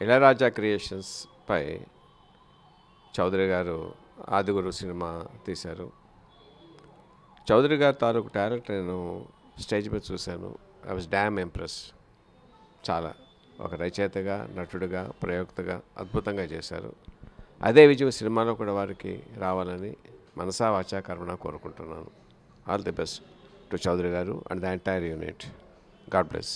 Ilaiyaraaja creations పై చౌదరి గారు ఆదిగురు cinema తీశారు చౌదరి గారి తాలూకు టాలెంట్ నేను స్టేజ్ మీద చూశాను ఐ వాజ్ డ్యామ్ ఇంప్రెస్ చాలా ఒక రచయితగా నటుడుగా ప్రయోక్తగా అద్భుతంగా చేశారు అదే విజయం సినిమాలో కూడా వారికి రావాలని మనసా వాచా కర్మణ కోరుకుంటున్నాను all the best to Chowdary గారు and the entire unit God bless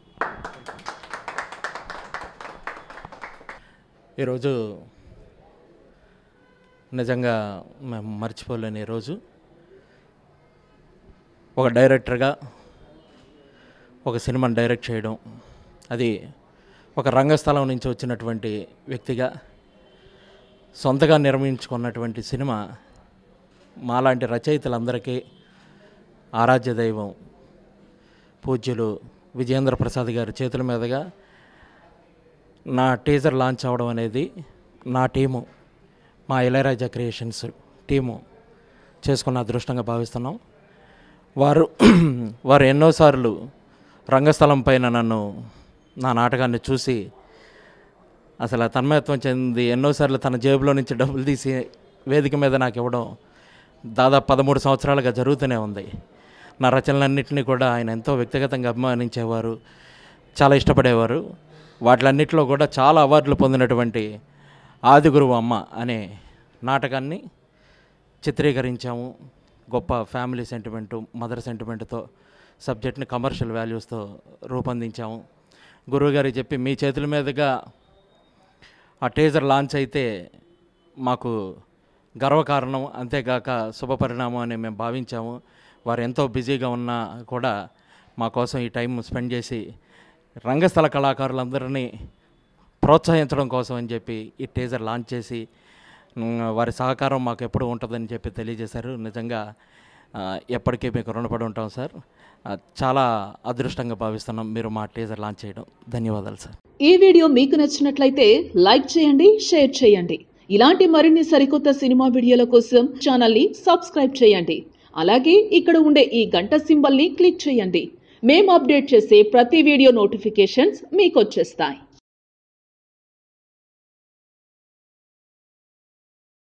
ఈరోజు నిజంగా మేము మర్చిపోలేని రోజు ఒక డైరెక్టర్గా ఒక సినిమాని డైరెక్ట్ చేయడం అది ఒక రంగస్థలం నుంచి వచ్చినటువంటి వ్యక్తిగా సొంతగా నిర్మించుకున్నటువంటి సినిమా మాలాంటి రచయితలందరికీ ఆరాధ్య దైవం పూజ్యులు విజయేంద్ర ప్రసాద్ గారి చేతుల మీదుగా నా టీజర్ లాంచ్ అవ్వడం అనేది నా టీము మా ఇళయరాజా క్రియేషన్స్ టీము చేసుకున్న అదృష్టంగా భావిస్తున్నాం వారు వారు ఎన్నోసార్లు రంగస్థలం పైన నన్ను నా నాటకాన్ని చూసి అసలు ఆ తన్మయత్వం చెంది ఎన్నోసార్లు తన జేబులో నుంచి డబ్బులు తీసి వేదిక మీద నాకు ఇవ్వడం దాదాపు పదమూడు సంవత్సరాలుగా జరుగుతూనే ఉంది నా రచనలన్నింటినీ కూడా ఆయన ఎంతో వ్యక్తిగతంగా అభిమానించేవారు చాలా ఇష్టపడేవారు వాటిలన్నిటిలో కూడా చాలా అవార్డులు పొందినటువంటి ఆదిగురువు అమ్మ అనే నాటకాన్ని చిత్రీకరించాము గొప్ప ఫ్యామిలీ సెంటిమెంటు మదర్ సెంటిమెంట్తో సబ్జెక్ట్ని కమర్షియల్ వాల్యూస్తో రూపొందించాము గురువుగారికి చెప్పి మీ చేతుల మీదుగా ఆ టీజర్ లాంచ్ అయితే మాకు గర్వకారణం అంతేగాక శుభపరిణామం అని మేము భావించాము వారు ఎంతో బిజీగా ఉన్నా కూడా మా కోసం ఈ టైం స్పెండ్ చేసి రంగస్థల కళాకారులందరినీ ప్రోత్సహించడం కోసం అని చెప్పి ఈ టీజర్ లాంచ్ చేసి ఉమ్, వారి సహకారం మాకు ఎప్పుడు ఉంటుందని చెప్పి తెలియజేశారు నిజంగా ఆ, ఎప్పటికీ మీకు రుణపడి ఉంటాం సార్ ఆ, చాలా అదృష్టంగా భావిస్తున్నాం మీరు మా టీజర్ లాంచ్ చేయడం ధన్యవాదాలు సార్ ఈ వీడియో మీకు నచ్చినట్లయితే లైక్ చేయండి షేర్ చేయండి ఇలాంటి మరిన్ని సరికొత్త సినిమా వీడియోల కోసం ఛానల్ని సబ్స్క్రైబ్ చేయండి అలాగే ఇక్కడ ఉండే ఈ గంట సింబల్ని క్లిక్ చేయండి మేము అప్డేట్ చేసే ప్రతి వీడియో నోటిఫికేషన్స్ మీకు వచ్చేస్తాయి